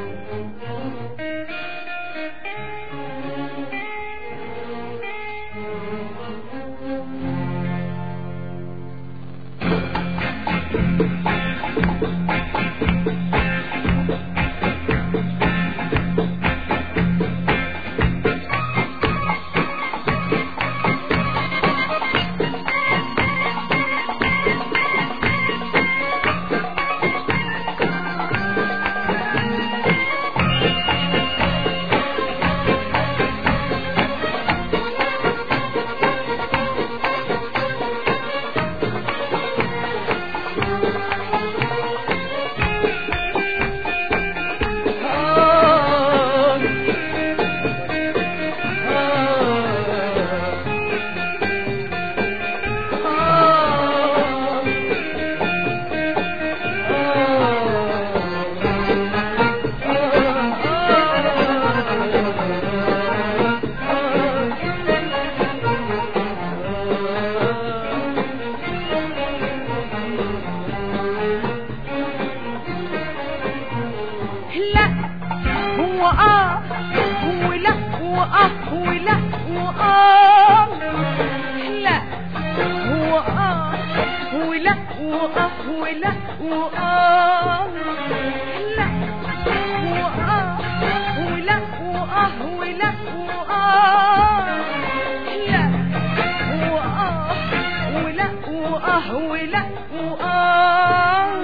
لا هو اه هو لا هو اه هو لا هو اه لا هو اه هو لا هو اه هو لا هو اه لا هو اه هو لا هو اه هو لا هو اه لا هو اه هو لا هو اه هو لا هو اه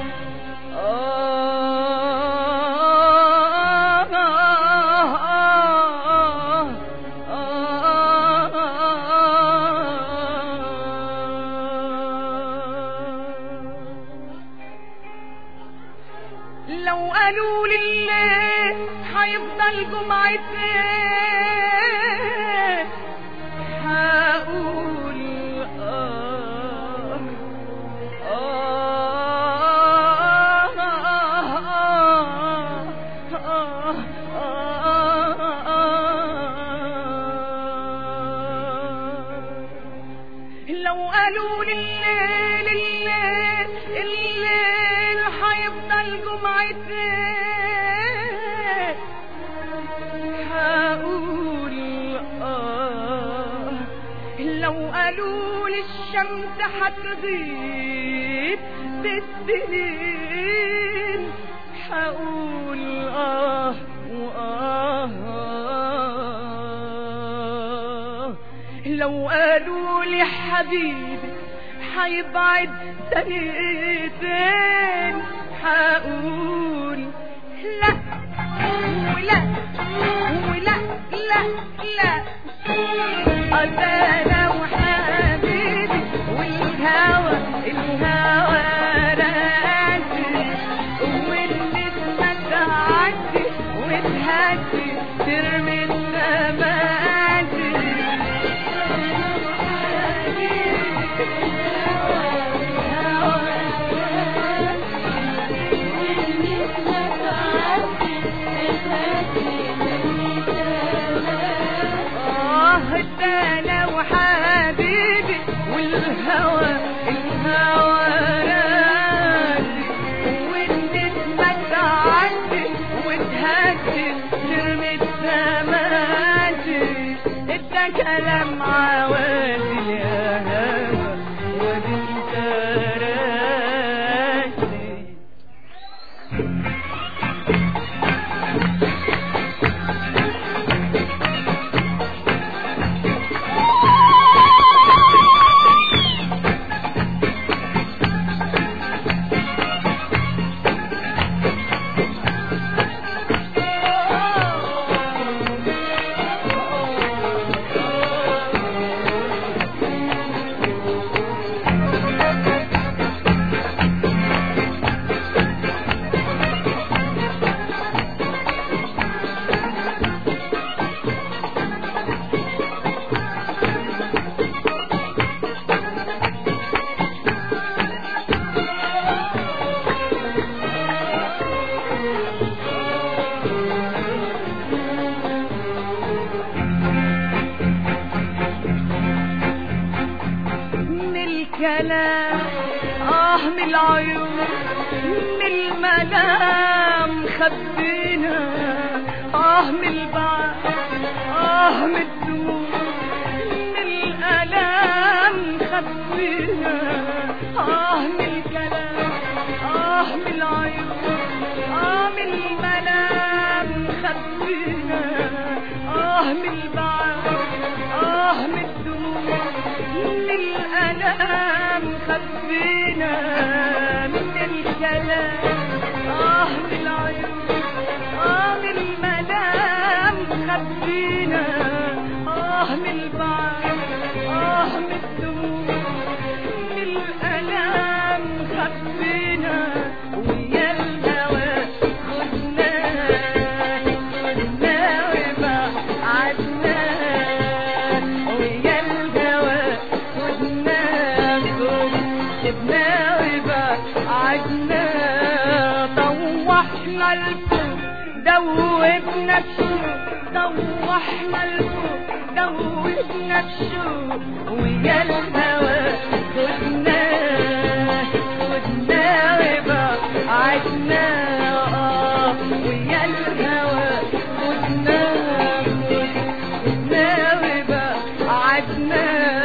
لو قالوا لي هيفضل جمعتين هقول آه لو قالوا لليل الليل الليل هيفضل جمعتين هقول آه لو قالوا لي الشمس هتغيب بالسنين هقول آه وآه لو قالوا لي حبيبي هيبعد سنتين هقول لا ولا ولا لا لا أنا وحبيبي والهوى الهوى راسي والنسمة تعدي وتهدي ترمي النماتي آه ده أنا وحبيبي والهوى الهوى راسي والنسمة تعدي وتهدي ترمي السماتي ده كلام عوادي يا هوى وبنت راسي من الكلام آه من العيون من المنام خد خبينا اه من البعد اه من الدموع من الالام خبينا اه من الكلام اه من العيون اه من المنام خبينا اه من البعد اه من الدموع من الالام خبينا من الكلام اه من العيون اه من المنام خبينا اه من البعد اه من الدموع من الالام خبينا ويا الهوى خدنا خدنا وبعدنا ويا الهوى خدنا خدنا وبعدنا طوحنا الفوق دوبنا بشوق طوحنا الفوق دوبنا بشوق ويا الهوى خدنا خدنا وبعدنا آه ويا الهوى خدنا خدنا وبعدنا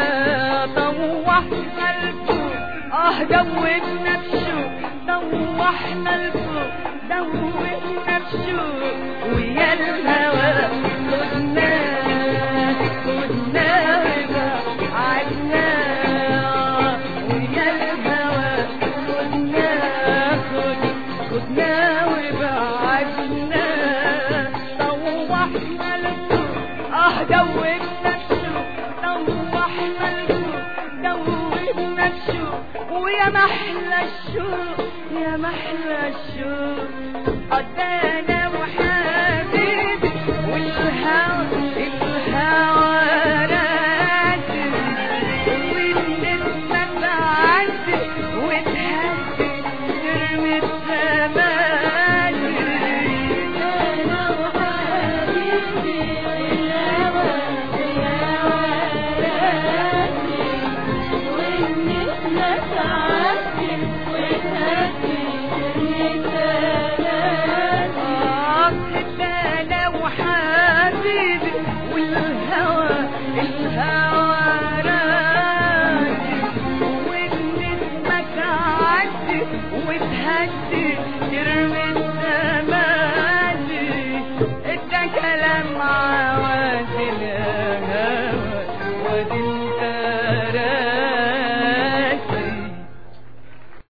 طوحنا الفوق اه دوبنا بشوق طوحنا الفوق دوبنا بشوق ويا الهوى خدنا خدنا وبعدنا ويا الهوى خدنا خد خدنا وبعدنا طوحنا الفوق اه دوبنا بشوق طوحنا الفوق دوبنا بشوق ويا محلى الشوق يا محلى الشوق قدانا وحبيبي والهوى الهوى راسي والنسمة تعدي وتهدي ترمي الزمان انا وحبيبي والهوى الهوى راسي والنسمة تعدي وتهدي ترمي الزمان انا وحبيبي والهوى الهوى راسي والنسمة تعدي وتهدي